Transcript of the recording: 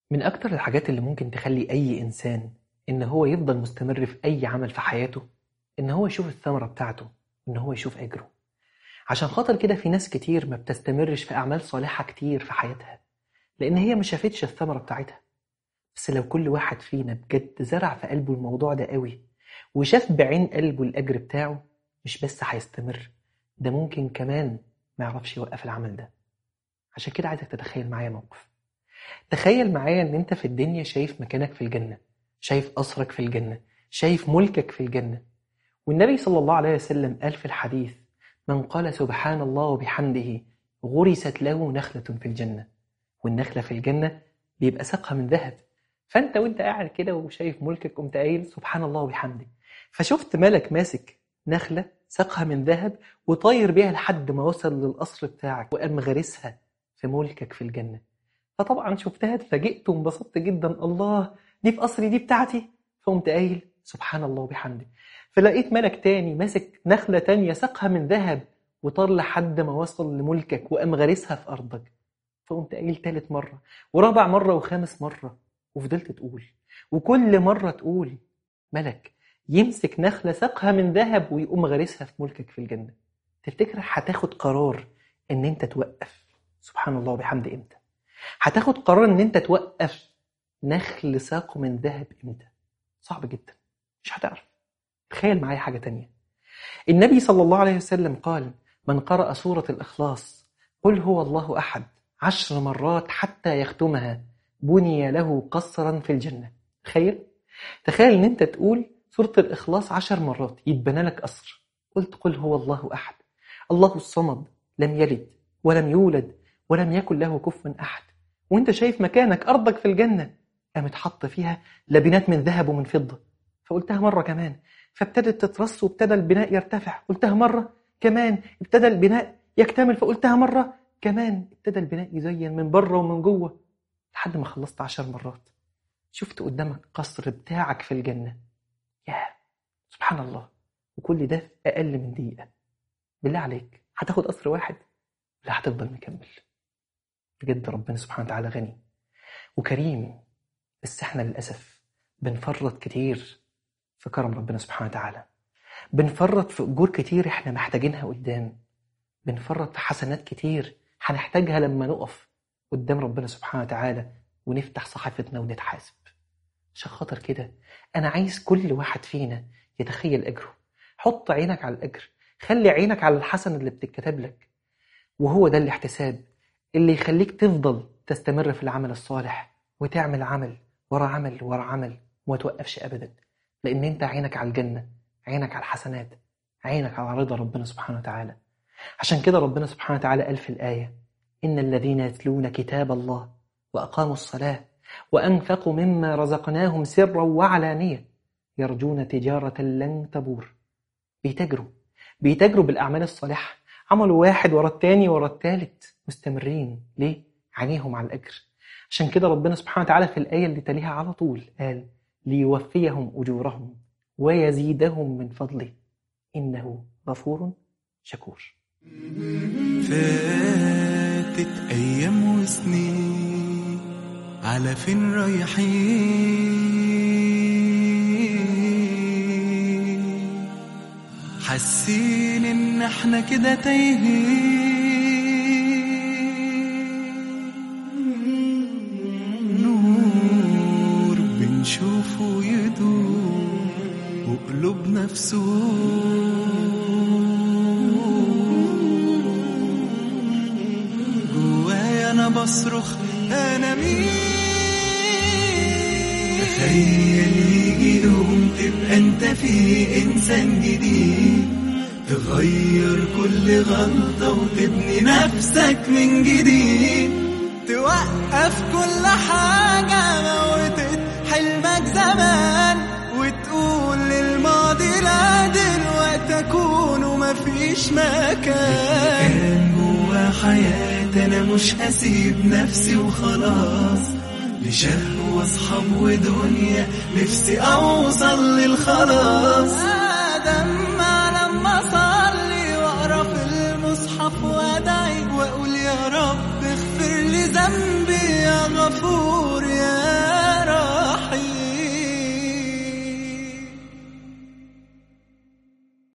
من أكتر الحاجات اللي ممكن تخلي أي إنسان إن هو يفضل مستمر في أي عمل في حياته إن هو يشوف الثمرة بتاعته إن هو يشوف أجره عشان خاطر كده في ناس كتير ما بتستمرش في أعمال صالحة كتير في حياتها لأن هي ما شافتش الثمرة بتاعتها بس لو كل واحد فينا بجد زرع في قلبه الموضوع ده قوي وشاف بعين قلبه الأجر بتاعه مش بس هيستمر ده ممكن كمان ما يعرفش يوقف العمل ده عشان كده عايزك تتخيل معايا موقف تخيل معايا ان انت في الدنيا شايف مكانك في الجنة شايف قصرك في الجنة شايف ملكك في الجنة والنبي صلى الله عليه وسلم قال في الحديث من قال سبحان الله وبحمده غرست له نخلة في الجنة والنخلة في الجنة بيبقى ساقها من ذهب فانت وانت قاعد كده وشايف ملكك قمت قايل سبحان الله وبحمده فشفت ملك ماسك نخلة ساقها من ذهب وطاير بيها لحد ما وصل للقصر بتاعك وقام غارسها في ملكك في الجنة فطبعا شفتها اتفاجئت وانبسطت جدا الله دي في قصري دي بتاعتي فقمت قايل سبحان الله وبحمده فلقيت ملك تاني ماسك نخلة تانية ساقها من ذهب وطار لحد ما وصل لملكك وقام غارسها في أرضك فقمت قايل تالت مرة ورابع مرة وخامس مرة وفضلت تقول وكل مرة تقول ملك يمسك نخلة ساقها من ذهب ويقوم غارسها في ملكك في الجنة تفتكر هتاخد قرار ان انت توقف سبحان الله وبحمده امتى هتاخد قرار ان انت توقف نخل ساقه من ذهب امتى صعب جدا مش هتعرف تخيل معايا حاجة تانية النبي صلى الله عليه وسلم قال من قرأ سورة الإخلاص قل هو الله أحد عشر مرات حتى يختمها بني له قصرا في الجنة تخيل تخيل ان انت تقول سورة الإخلاص عشر مرات يتبنى لك قصر قلت قل هو الله أحد الله الصمد لم يلد ولم يولد ولم يكن له كفوا أحد وانت شايف مكانك أرضك في الجنة قامت حط فيها لبنات من ذهب ومن فضة فقلتها مرة كمان فابتدت تترص وابتدى البناء يرتفع قلتها مرة كمان ابتدى البناء يكتمل فقلتها مرة كمان ابتدى البناء يزين من بره ومن جوه لحد ما خلصت عشر مرات شفت قدامك قصر بتاعك في الجنة ياه سبحان الله وكل ده في أقل من دقيقة بالله عليك هتاخد قصر واحد ولا هتفضل مكمل بجد ربنا سبحانه وتعالى غني وكريم بس احنا للأسف بنفرط كتير في كرم ربنا سبحانه وتعالى بنفرط في أجور كتير احنا محتاجينها قدام بنفرط في حسنات كتير هنحتاجها لما نقف قدام ربنا سبحانه وتعالى ونفتح صحيفتنا ونتحاسب عشان خاطر كده أنا عايز كل واحد فينا يتخيل أجره حط عينك على الأجر خلي عينك على الحسن اللي بتتكتب لك وهو ده الاحتساب اللي يخليك تفضل تستمر في العمل الصالح وتعمل عمل ورا عمل ورا عمل وما توقفش أبدا لأن أنت عينك على الجنة عينك على الحسنات عينك على رضا ربنا سبحانه وتعالى عشان كده ربنا سبحانه وتعالى قال في الآية إن الذين يتلون كتاب الله وأقاموا الصلاة وأنفقوا مما رزقناهم سرا وعلانية يرجون تجارة لن تبور بيتاجروا بيتاجروا بالأعمال الصالحة عملوا واحد ورا التاني ورا التالت مستمرين ليه؟ عينيهم على الأجر عشان كده ربنا سبحانه وتعالى في الآية اللي تليها على طول قال ليوفيهم أجورهم ويزيدهم من فضله إنه غفور شكور فاتت أيام وسنين على فين رايحين حاسين إن احنا كده تايهين نور بنشوفه يدوم وقلوبنا في جوايا انا بصرخ انا مين تخيل يجي يوم تبقى انت فيه انسان جديد تغير كل غلطة وتبني نفسك من جديد توقف كل حاجة موتت حلمك زمان وتقول للماضي لا دلوقتي أكون ومفيش مكان كان جوا حياتي أنا مش هسيب نفسي وخلاص لشهوة أصحاب ودنيا نفسي أوصل للخلاص